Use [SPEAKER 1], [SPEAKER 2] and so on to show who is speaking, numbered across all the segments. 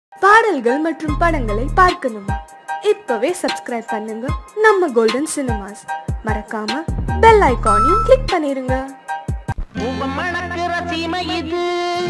[SPEAKER 1] பாடல்கள் மற்றும் படங்களை பார்க்கணுமா இப்பவே சப்ஸ்கிரைப் பண்ணுங்க நம்ம கோல்டன் சினிமாஸ் மறக்காம பெல் ஐகானையும் கிளிக் பண்ணிருங்க
[SPEAKER 2] பூவம் மணக்கிற சீமை இது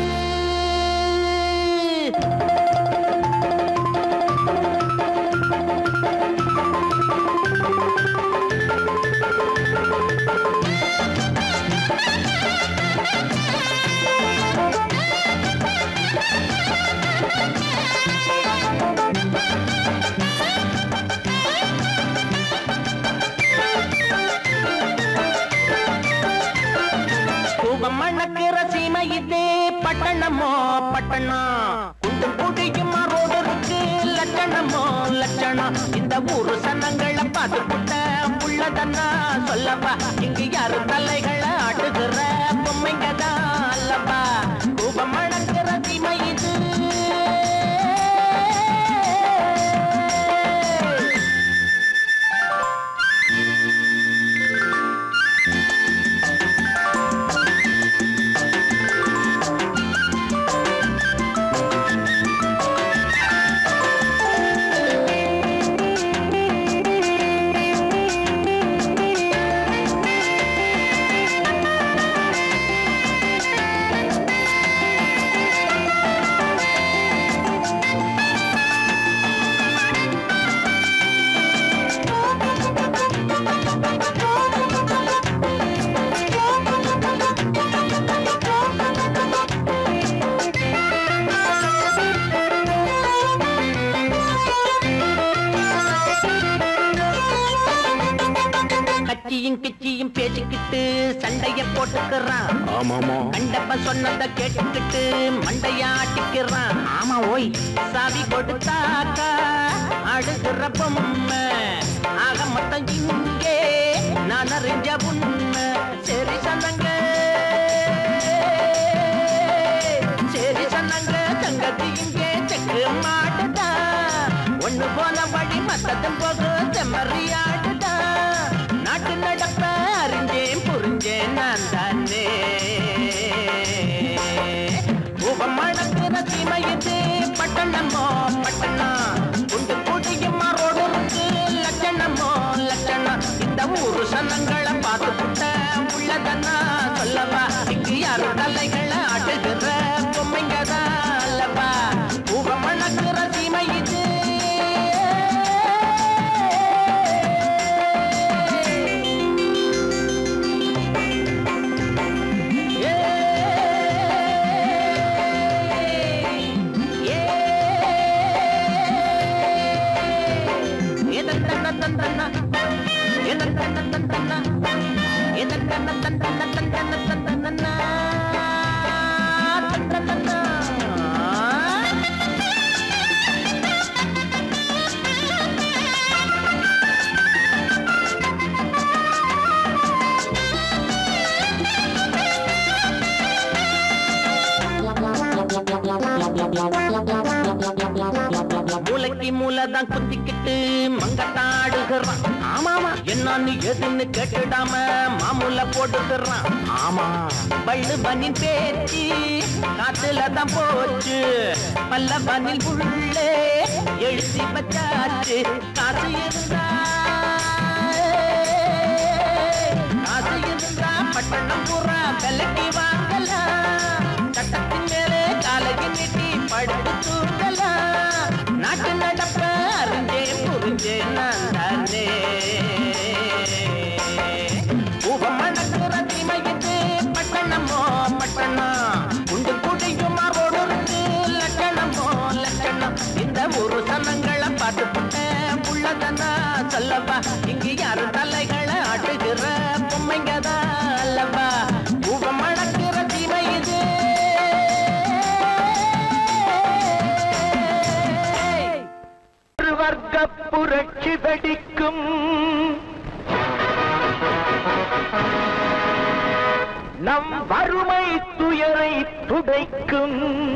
[SPEAKER 2] பூவம் மணக்கிற சீமை இது பட்டணமோ பட்டணம் குண்டு குடியும் ரோடருக்கு லட்சணமோ லட்சணம் இந்த ஊரு சனங்களை பார்த்து புட்ட உள்ளதன்னா சொல்லப்பா இங்கு யாரு தலைகளை ஆட்டுகிற பொம்மைங்க தான் அல்லப்பா பூவம் மணக்கிற சீமை இது கட்சியும் கிச்சியும் பேசிக்கிட்டு சண்டைய போட்டுக்கிறான்
[SPEAKER 3] ஆமாமா
[SPEAKER 2] கண்டப்ப சொன்னத கேட்டுக்கிட்டு மண்டையாட்டிக்கிறான் ஆமா ஓய் சாவி கொடுத்தாக்கா அடுக்கிற பொம்மை ஆக மொத்தம் இங்கே நான் அறிஞ்ச உண்மை சரி சொன்னங்க சரி சொன்னங்க தங்கத்தி இங்கே செக்கு மாட்டுதா ஒண்ணு போன வழி மத்ததும் போகும் செம்மறியாடுதா நாட்டு நடப்ப அறிஞ்சேன் புரிஞ்சேன் நான் தானே உபம் மணக்கிற சீமையுது பட்டணமோ பட்டணம் குண்டு குடியும் ரோடு இருக்கு லட்சணமோ லட்சணம் இந்த ஊரு சனங்களை பார்த்து புட்ட உள்ளதன்னா சொல்லவா இங்கு யாரு தலைகளை ஆட்டுகிற பொம்மைங்க தான் அல்லவா உபம் மணக்கிற சீமை இது மூளைக்கு மூளைதான் குத்திக்கிட்டு மங்கத்தாடுகிறான் ஆமாமா என்னன்னு எதுன்னு கேட்டுடாம மாமூல போட்டுக்கிறான் ஆமா பள்ளு பனின் பேச்சு காத்துல தான் போச்சு பல்ல பனில் உள்ளே எழுதி வச்சாச்சு காசு இருந்தா காசு இருந்தா பட்டணம் பூரா விலைக்கு வாங்கலாம் சட்டத்தின் மேலே காலையை நீட்டி படுத்து தூங்கலாம் நாட்டு நடப்ப அறிஞ்சே புரிஞ்சே நான் தானே உபம் மணக்கிற தீமையுது பட்டணமோ பட்டணம் குண்டு குடியும் ரோடு இருக்கு லட்சணமோ லட்சணம் இந்த ஒரு சனங்களை பார்த்து புட்டேன் உள்ளதனா சொல்லவா இங்கு யாரு தலைகளை ஆட்டுகிற பொம்மைங்க தான் அல்லவா உபம் மணக்கிற தீமை இது ஒரு வர்க்க புரட்சி வெடிக்கும் நம் வறுமை துயரை துடைக்கும்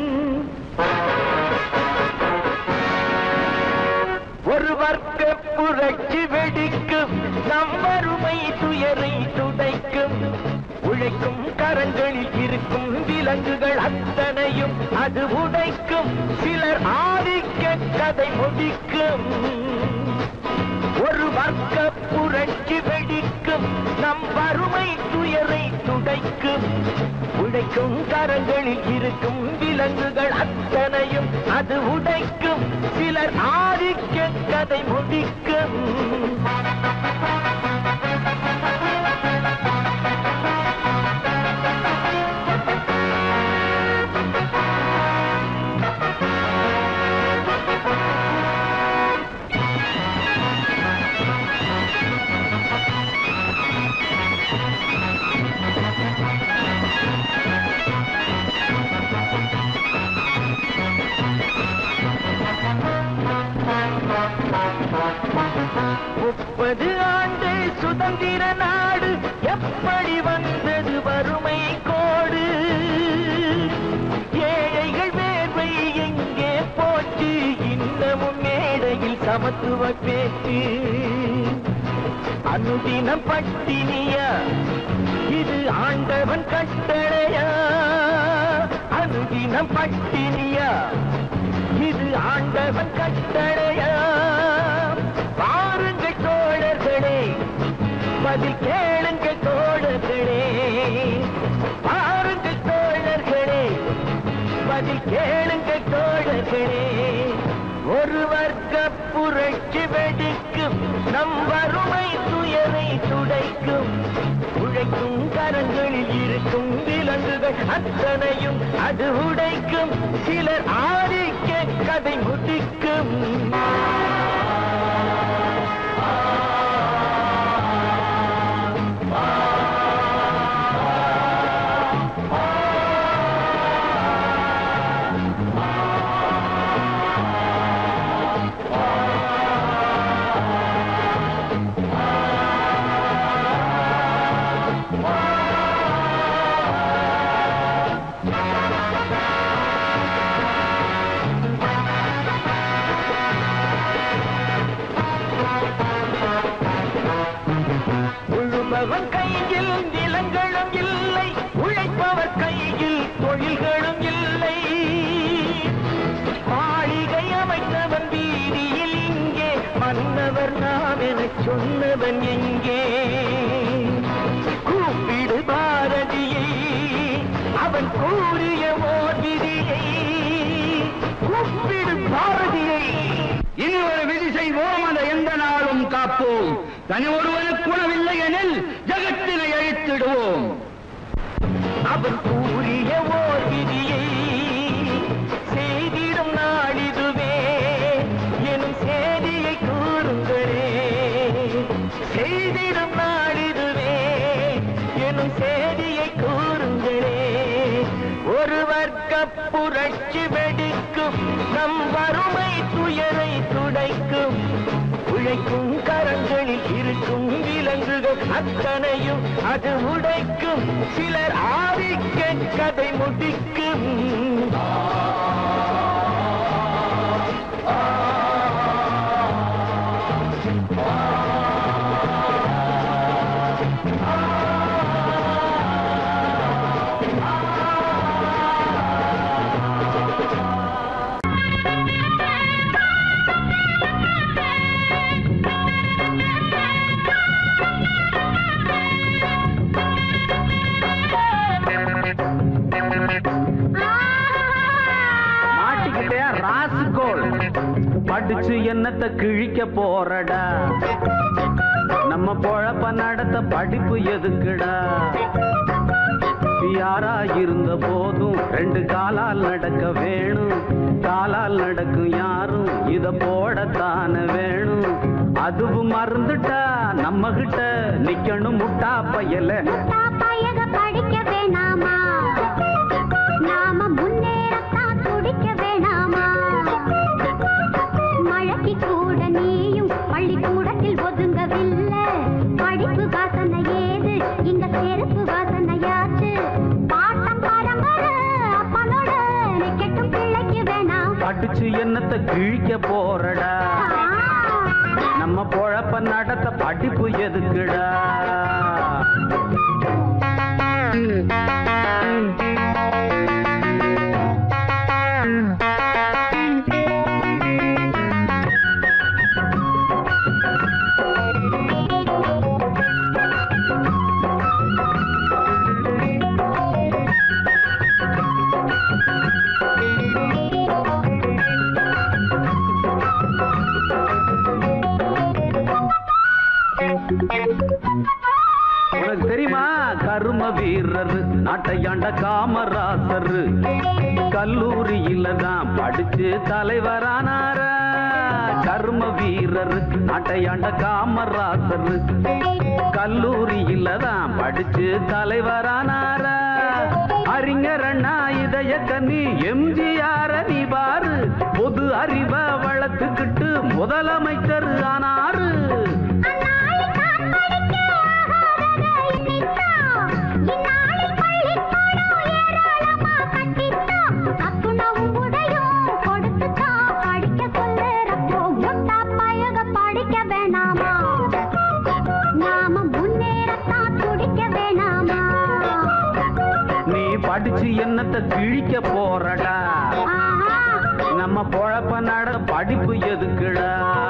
[SPEAKER 2] ஒரு வர்க்க புரட்சி வெடிக்கும் நம் வறுமை துயரை துடைக்கும் உழைக்கும் கரங்களில் இருக்கும் விலங்குகள் அத்தனையும் அது உடைக்கும் சிலர் ஆதி கதை முடிக்கும் ஒரு வர்க்க புரட்சி வெடிக்கும் நம் வறுமை துயரை துடைக்கும் உடைக்கும் கரங்களில் இருக்கும் விலங்குகள் அத்தனையும் அது உடைக்கும் சிலர் ஆதிக்க கதை முடிக்கும் முப்பது ஆண்டு சுதந்திர நாடு எப்படி வந்தது வறுமை கோடு ஏழைகள் வேர்வை எங்கே போச்சு இன்னமும் மேடையில் சமத்துவ பேச்சு அனுதினம் பட்டினியா இது ஆண்டவன் கட்டளையா அனுதினம் பட்டினியா இது ஆண்டவன் கட்டளையா பாருங்கள் தோழர்களே பதில் கேளுங்கள் தோழர்களே பாருங்கள் தோழர்களே பதில் கேளுங்கள் தோழர்களே ஒரு வர்க்க புரட்சி வெடிக்கும் நம் வறுமை துயரை துடைக்கும் உழைக்கும் கரங்களில் இருக்கும் விலங்குகள் அத்தனையும் அது உடைக்கும் சிலர் ஆதிக்க கதை முடிக்கும் உழுபவன் கையில் நிலங்களும் இல்லை உழைப்பவர் கையில் தொழில்களும் இல்லை மாளிகை அமைத்தவன் வீதியில் இங்கே மன்னவர் நாம் எனச் சொன்னவன் எங்கே கூப்பிடு பாரதியை அவன் கூறிய ஓர் விதியை கூப்பிடு பாரதியை
[SPEAKER 3] இனி ஒரு விதி செய்வோம் அதை எந்த நாளும் காப்போம் தனி ஒருவனுக்கு குணமில்லை எனில் ஜகத்தினை அழித்திடுவோம்
[SPEAKER 2] அவன் கூறிய ஓர் விதியை செய்திடும் நாளிதுவே எனும் செய்தியை கூறுங்களே செய்திடும் நாளிதுவே எனும் செய்தியை கூறுங்களே ஒரு வர்க்க புரட்சி வெடிக்கும் நம் வறுமை துயரை துடைக்கும் உழைக்கும் கரங்களில் இருக்கும் விலங்குகள் அத்தனையும் அது உடைக்கும் சிலர் ஆதிக்க கதை முடிக்கும்
[SPEAKER 3] மாட்டிக்கிட்டே ராசுகோள் படிச்சு என்னத்த கிழிக்க போறடா நம்ம பொழப்ப நடத்த படிப்பு எதுக்குடா யாரா இருந்த போதும் ரெண்டு காலால் நடக்க வேணும் காலால் நடக்கும் யாரும் இத போடத்தான வேணும் அதுவும் மறந்துட்டா நம்ம கிட்ட நிக்கணும் முட்டா பயல
[SPEAKER 4] பயக படிக்க வேணாமா நாம முன்னேறத்தான் துடிக்க வேணாமா மழைக்கு கூட நீயும் பள்ளிக்கூடத்தில் ஒதுங்கவில்லை படிப்பு வாசனை ஏது இங்க செருப்பு வாசனையாச்சு பாட்டம் பரம்பரை அப்பனோட நிக்கட்டும் பிள்ளைக்கு வேணாம்
[SPEAKER 3] படிச்சு என்னத்த கிழிக்க போறடா நம்ம பொழப்ப நடத்த படிப்பு எதுக்குடா
[SPEAKER 4] ஆ
[SPEAKER 3] காமராசர் கல்லூரியில தான் படிச்சு தலைவரானார கர்ம வீரர் நாட்டையாண்ட காமராசர் கல்லூரியில தான் படிச்சு தலைவரானார அறிஞர் அண்ணா இதய கண்ணி எம்ஜிஆர நீ பாரு பொது அறிவ வளர்த்துக்கிட்டு முதலமைச்சர் ஆனாரு நீ படிச்சு என்னத்த கிழிக்க போறடா நம்ம பொழப்ப நட படிப்பு எதுக்குடா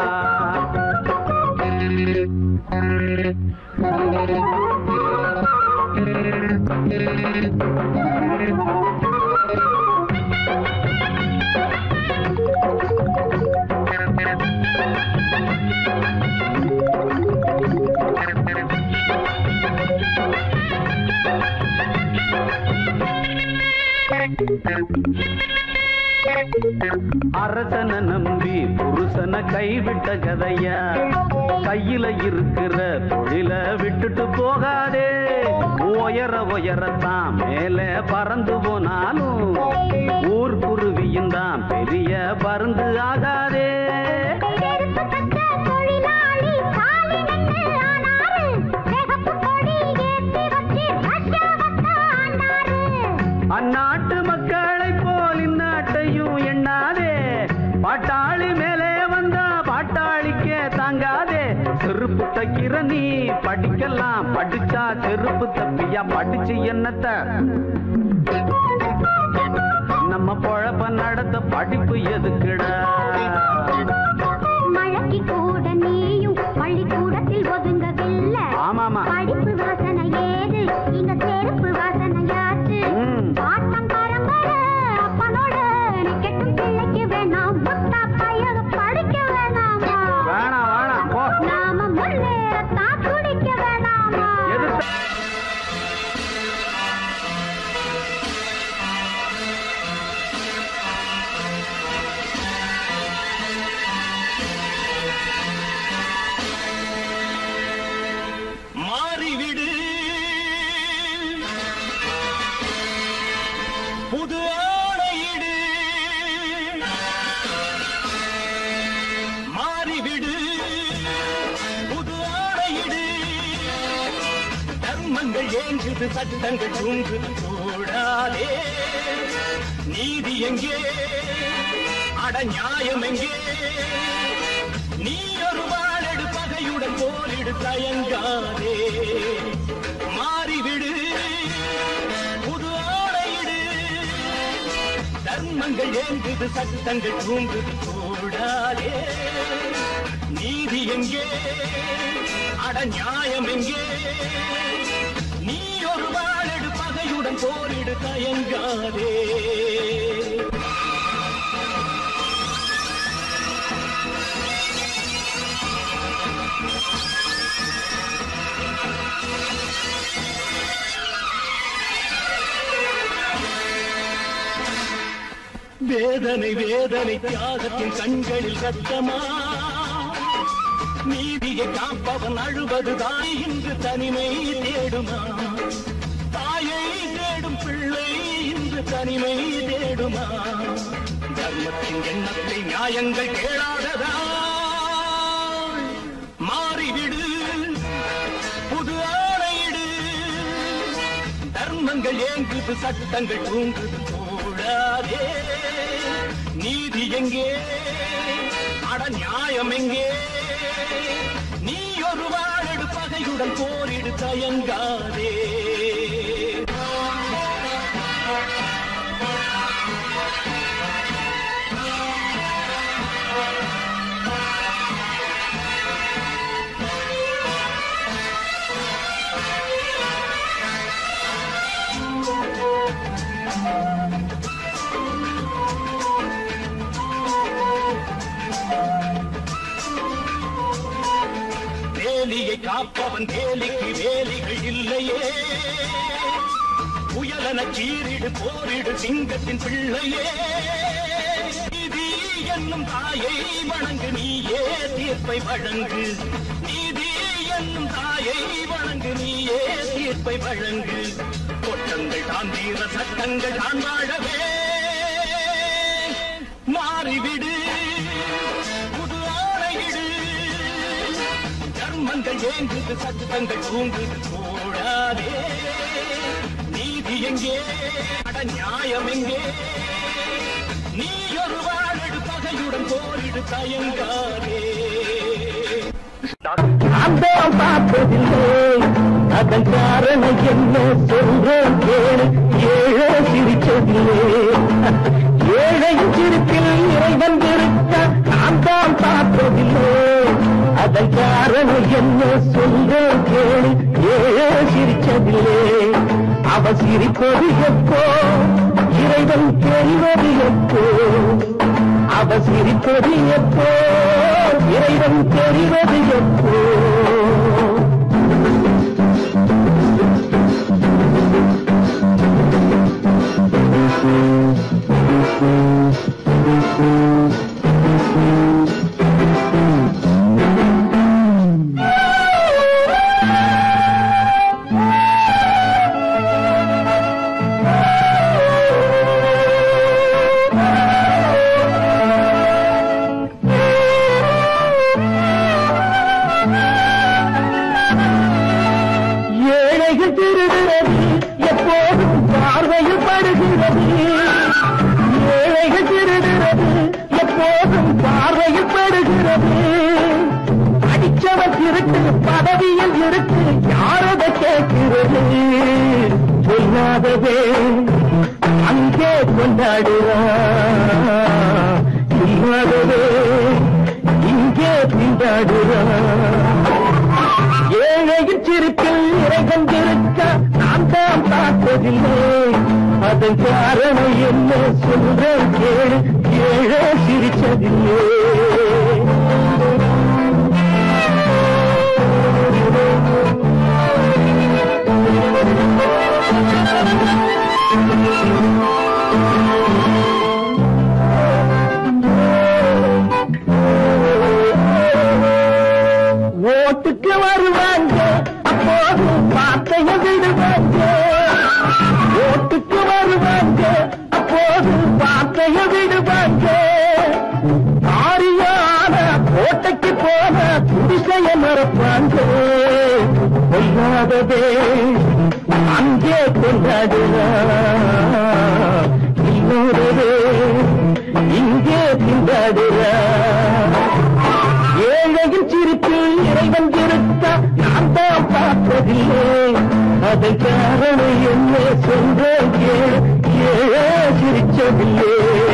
[SPEAKER 3] அரசனை நம்பி புருஷனை கைவிட்ட கதையா கையில இருக்கிற தொழில விட்டுட்டு போகாதே உயர உயரத்தான் மேல பறந்து போனாலும் ஊர் குருவியும் தான் பெரிய பருந்து ஆகாதே அந்நாட்டு மக்களை போல் இந்நாட்டையும் எண்ணாதே பாட்டாளி மேலே வந்தா பாட்டாளிக்கே தாங்காதே செருப்பு தைக்கிற நீ படிக்கலாம் படிச்சா செருப்பு தப்பியா படிச்சு என்னத்த நம்ம பொழப்ப நடத்த படிப்பு எதுக்குடா
[SPEAKER 4] மழைக்கு கூட நீயும் பள்ளிக்கூடத்தில் ஒதுங்கவில்லை
[SPEAKER 3] ஆமாமா
[SPEAKER 4] படிப்பு வாசனை ஏது இங்க செருப்பு வாசனையாச்சு
[SPEAKER 3] ம்.
[SPEAKER 4] பாட்டம் பரம்பரை அப்பனோட நிக்கட்டும் பிள்ளைக்கு வேணாம் முட்டா பையக படிக்க வேணாமா
[SPEAKER 3] வேணாம் வேணாம் போ
[SPEAKER 4] நாம முன்னேறத்தான் துடிக்க வேணாமா
[SPEAKER 3] எதிர்த்த
[SPEAKER 2] மாறிவிடு புது ஆடையிடு மாறிவிடு புது ஆடையிடு தர்மங்கள் ஏங்குது சட்டங்கள் தூங்குது கூடாதே நீதி எங்கே அட நியாயம் எங்கே நீ ஒரு வாழெடு பகையுடன் போரிடு தயங்காதே மாறிவிடு புது ஆடையிடு தர்மங்கள் ஏங்குது சட்டங்கள் தூங்குது கூடாதே நீதி எங்கே அட நியாயம் எங்கே நீ ஒரு வாழெடு பகையுடன் போரிடு தயங்காதே வேதனை வேதனை தியாகத்தின் கண்களில் ரத்தமா நீதியை காப்பவன் அழுவதுதான் இன்று தனிமை தேடுமா தாயை தேடும் பிள்ளை இன்று தனிமை தேடுமா தர்மத்தின் எண்ணத்தை நியாயங்கள் கேளாததா மாறிவிடு புது ஆணையிடு தர்மங்கள் ஏங்குது சட்டங்கள் தூங்குது கூடாதே நீதி எங்கே அட நியாயம் எங்கே நீ ஒரு வாழெடு பகையுடன் போரிடு தயங்காதே வேலியை காப்பவன் வேலிக்கு வேலிகள் இல்லையே புயலன சீரிடு போரிடு சிங்கத்தின் பிள்ளையே நீதி என்னும் தாயை வணங்கு நீயே தீர்ப்பை வழங்கு நீதி என்னும் தாயை வணங்கு நீயே தீர்ப்பை வழங்கு கொட்டங்கள் தான் வீர சட்டங்கள் தான் வாழவே மாறிவிடு புது ஆணையிடு தர்மங்கள் ஏங்குது சட்டங்கள் தூங்குது கூடாதே நீதி எங்கே அட நியாயம் எங்கே நீ ஒரு வாழடு பகையுடன் போரிடு தயங்காதே
[SPEAKER 5] அந்த பார்த்ததில்லை அதன் காரணம் என்ன சொல்றேன் கேளு ஏழை சிரிச்சதில்லை ஏழையின் சிரிப்பில் இறைவன் இருக்க நான் தான் பார்த்ததில்லை அதன் காரணம் என்ன சொல்றேன் கேளு ஏழை சிரிச்சதில்லை அவ சிரிப்பது எப்போ இறைவன் தெரிவது எப்போ அவ சிரிப்பது எப்போ இறைவன் தெரிவது எப்போ ஏழைகள் திருடுறது எப்போதும் பார்வையில் படுகிறது ஏழைகள் திருடுறது எப்போதும் பார்வையில் படுகிறது அடிச்சவன் திருட்டு பதவியில் இருக்கு யாரத கேட்கிறது சொல்லாததே அங்கே கொண்டாடுறான் இல்லாததே இங்கே திண்டாடுறான் ஏழையின் சிரிப்பில் இறைவன் இருக்க நான் தான் பார்த்ததில்லை அதன் காரணம் என்ன சொல்றேன் கேளு ஏழை சிரிச்சதில்லை ஓட்டுக்கு வருவாங்க அப்போது வார்த்தைய விடுவாங்க ஓட்டுக்கு வருவாங்க அப்போது வார்த்தைய விடுவாங்க ஆரியான கோட்டைக்கு போன புடிசைய மறப்பாங்க கொல்லாததே அங்கே கொண்டாடுறா இன்னொரு இங்கே திண்டாடுறா ஏழையின் சிரிப்பில் இறைவன் இருக்க நான் தான் பார்த்ததில்லை அதன் காரணம் என்ன சொல்றேன் கேள் ஏழை சிரிச்சதில்லை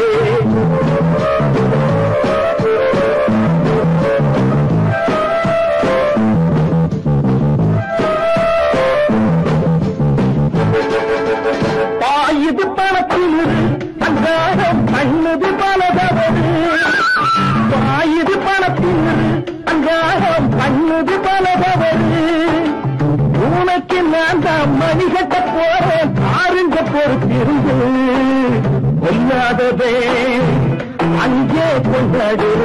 [SPEAKER 5] பாயுது பணத்தில் அன்றாடம் கண்ணுது பலதவறு பாயுது பணத்தில் அன்றாடம் கண்ணுது பலதவறு உனக்கு நான் தான் மணி கட்ட போறேன் பாருங்க பொறுத்திருந்து கொல்லாததே அங்கே கொண்டாடுற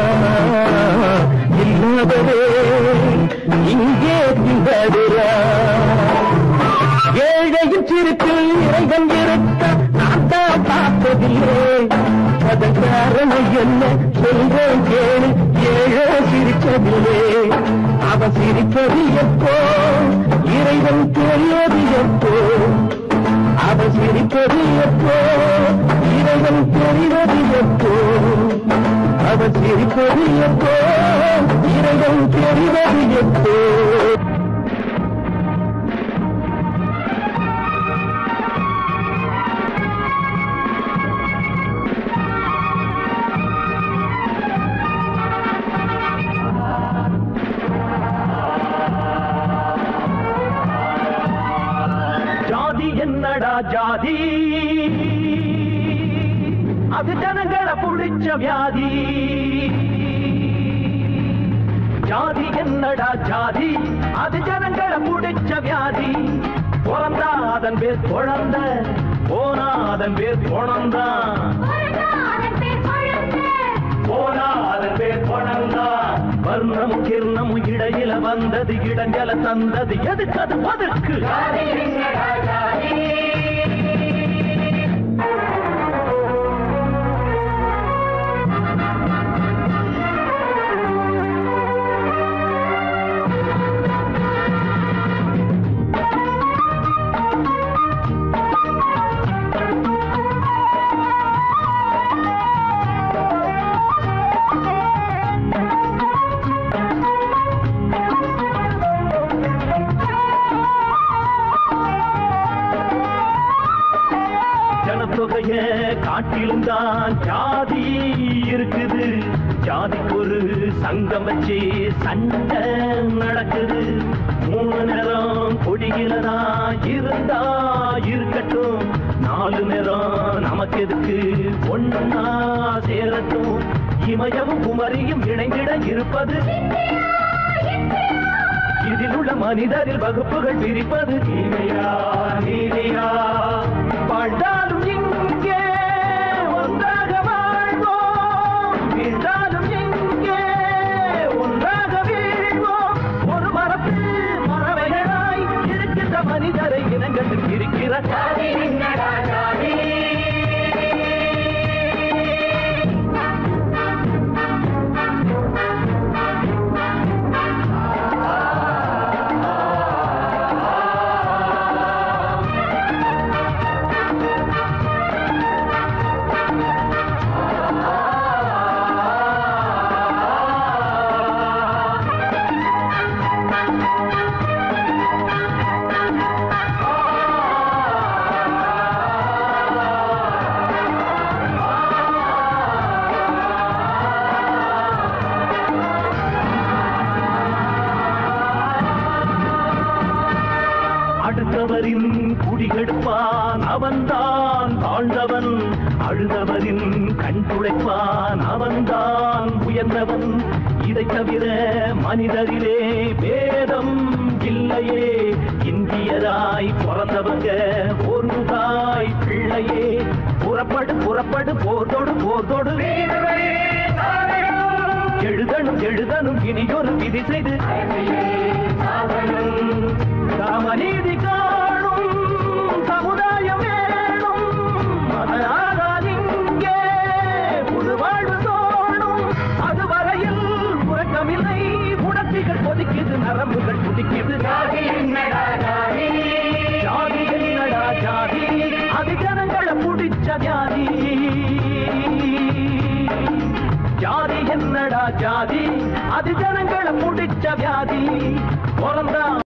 [SPEAKER 5] இல்லாததே இங்கே திண்டாடுற ஏழையின் சிரிப்பில் இறைவன் இருக்க நான் தான் பார்த்ததில்லை அதன் காரணம் என்ன சொல்றேன் கேளு ஏழை சிரிச்சதில்லை அவன் சிரிப்பது எப்போ இறைவன் தெரியாது எப்போ அவன் சிரிப்பது எப்போ இறைவன் தெரிவது எப்போ அவன் சிரிப்பது எப்போ இறைவன் தெரிவது எப்போ
[SPEAKER 3] ஜாதி என்னடா ஜாதி அது ஜனங்களை புடிச்ச வியாதி ஜாதி என்னடா ஜாதி அது ஜனங்களை புடிச்ச வியாதி பிறந்தா அதன் பேர் குழந்த போனா அதன் பேர் குணம்தான் போனா அதன் பேர் குணம்தான் வர்ணமும் கிர்ணமும் இடையில வந்தது இடஞ்சல தந்தது எதுக்கு அது பதுக்கு ஜனத்தொகைய காட்டிலும் தான் ஜாதி இருக்குது ஜாதிக்கு ஒரு சங்கம் வச்சு சண்டை நடக்குது மூணு நேரம் கொடியிலதா இருந்தா இருக்கட்டும் நாலு நேரம் நமக்கு எதுக்கு ஒன்னா சேரட்டும் இமயமும் குமரியும் இணைந்திட இருப்பது இதில் உள்ள மனிதரில் வகுப்புகள் பிரிப்பது நீதியா நீதியா வாழ்ந்தாலும் இங்கே ஒன்றாக வாழ்வோம் வீழ்ந்தாலும் இங்கே ஒன்றாக வீழ்வோம் ஒரு மரத்தில் மரவைகளாய் இருக்கின்ற மனிதரை இனங்கள் இருக்கிற சாதி என்னடா சாதி அடுத்தவரின் குடிகெடுப்பான் அவன்தான் தாழ்ந்தவன் அழுதவரின் கண் துடைப்பான் அவன்தான் உயர்ந்தவன் இதை தவிர மனிதரிலே வேதம் இல்லையே இந்தியராய் பிறந்தவங்க ஒரு தாய் பிள்ளையே புறப்படு புறப்படு போர்தோடு போர்தோடு எழுதணும் எழுதணும் இனியொரு விதி செய்து காமநீதி காணும் சமுதாயம் வேணும் அதனால் இங்கே புது வாழ்வு தோணும் அதுவரையில் உறக்கமில்லை உணர்ச்சிகள் கொதிக்குது நரம்புகள் துடிக்குது ஜாதி என்னடா ஜாதி ஜாதி என்னடா ஜாதி அது ஜனங்களை பிடிச்ச வியாதி ஜாதி என்னடா ஜாதி அது ஜனங்களை முடிச்ச வியாதி பிறந்தா